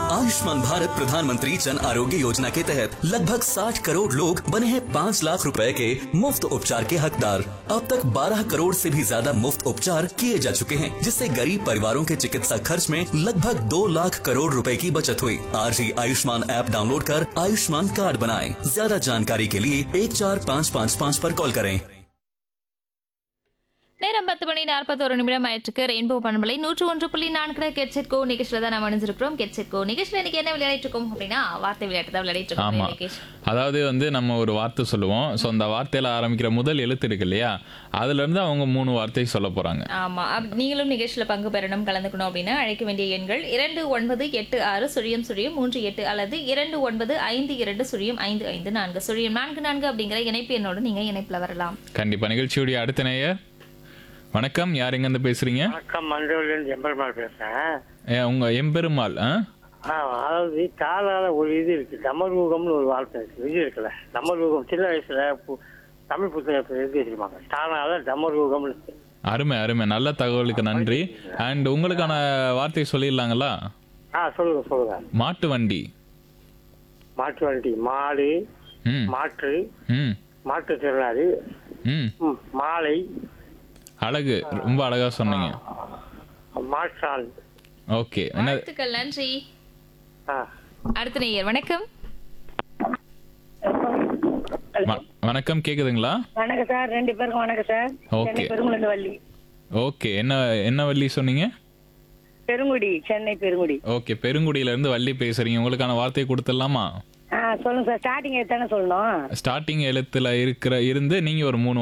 आयुष्मान भारत प्रधानमंत्री जन आरोग्य योजना के तहत लगभग 60 करोड़ लोग बने हैं 5 लाख रुपए के मुफ्त उपचार के हकदार अब तक 12 करोड़ से भी ज्यादा मुफ्त उपचार किए जा चुके हैं जिससे गरीब परिवारों के चिकित्सा खर्च में लगभग 2 लाख करोड़ रुपए की बचत हुई आज ही आयुष्मान ऐप डाउनलोड कर आयुष्मान कार्ड बनाएं ज्यादा जानकारी के लिए एक चार पाँच पाँच पाँच पर कॉल करें நேரம் பத்து மணி நாற்பத்தோரு நிமிடம் ஆயிற்றுக்கு ரெயின்போ பண்பலை நூற்று ஒன்று புள்ளி நான்கு கெட்செட்கோ நிகழ்ச்சியில தான் நம்ம அணிஞ்சிருக்கிறோம் கெட்செட்கோ நிகழ்ச்சியில இன்னைக்கு என்ன விளையாடிட்டு இருக்கோம் அப்படின்னா வார்த்தை விளையாட்டு தான் விளையாடிட்டு இருக்கோம் ஆமா நிகேஷ் அதாவது வந்து நம்ம ஒரு வார்த்தை சொல்லுவோம் ஸோ அந்த வார்த்தையில ஆரம்பிக்கிற முதல் எழுத்து இருக்கு இல்லையா அதுல இருந்து அவங்க மூணு வார்த்தை சொல்ல போறாங்க ஆமா அப்- நீங்களும் நிகழ்ச்சியில பங்கு பெறணும் கலந்துக்கணும் அப்படின்னா அழைக்க வேண்டிய எண்கள் இரண்டு ஒன்பது எட்டு ஆறு சுழியம் சுழியம் மூன்று எட்டு அல்லது இரண்டு ஒன்பது ஐந்து இரண்டு சுழியம் ஐந்து ஐந்து நான்கு சுழியம் நான்கு நான்கு அப்படிங்கிற இணைப்பு எண்ணோடு நீங்க இணைப்புல வரலாம் கண்டிப்பா நிகழ்ச்சியுடைய அடுத்த நேயர் வணக்கம் யார் எங்க இருந்து பேசுறீங்க வணக்கம் மண்டபம்லேருந்து எம்பெருமாள் பேசுறேன் ஏ, உங்க எம்பெருமாள் ஆ? ஆ அதாவது காலால ஒரு இது இருக்கு தமர்வூகம்னு ஒரு வார்த்தை இருக்கு இது இருக்குல்ல தமர்வூகம் சின்ன வயசுல பு- தமிழ் புத்தகத்தில் எழுதி வச்சிருப்பாங்க தானால தமர்வூகம்னு இருக்கு அருமை அருமை நல்ல தகவலுக்கு நன்றி அண்ட் உங்களுக்கான வார்த்தை சொல்லிடலாங்களா ஆ சொல்லுங்க சொல்லுங்க மாட்டு வண்டி மாட்டு வண்டி மாடு ம் மாற்று ம் மாற்றுத்திறனாளி ம் ம், மாலை அழகு ரொம்ப அழகா சொன்னீங்க மாற்றான் ஓகே என்ன வாழ்த்துக்கள் நன்றி ஆ அடுத்த நேயர் வணக்கம் வ- வணக்கம் கேக்குதுங்களா வணக்கம் சார் ரெண்டு பேருக்கும் வணக்கம் sir Okay. Chennai Perungudi Valli okay என்ன என்ன வள்ளி சொன்னீங்க பெருங்குடி சென்னை பெருங்குடி ஓகே பெருங்குடியில இருந்து வள்ளி பேசுறீங்க உங்களுக்கான வார்த்தையை கொடுத்துடலாமா ஆ சொல்லுங்க சார் ஸ்டார்டிங் எத்தனை சொல்லணும் ஸ்டார்டிங் எழுத்துல இருக்கிற இருந்து நீங்க ஒரு மூணு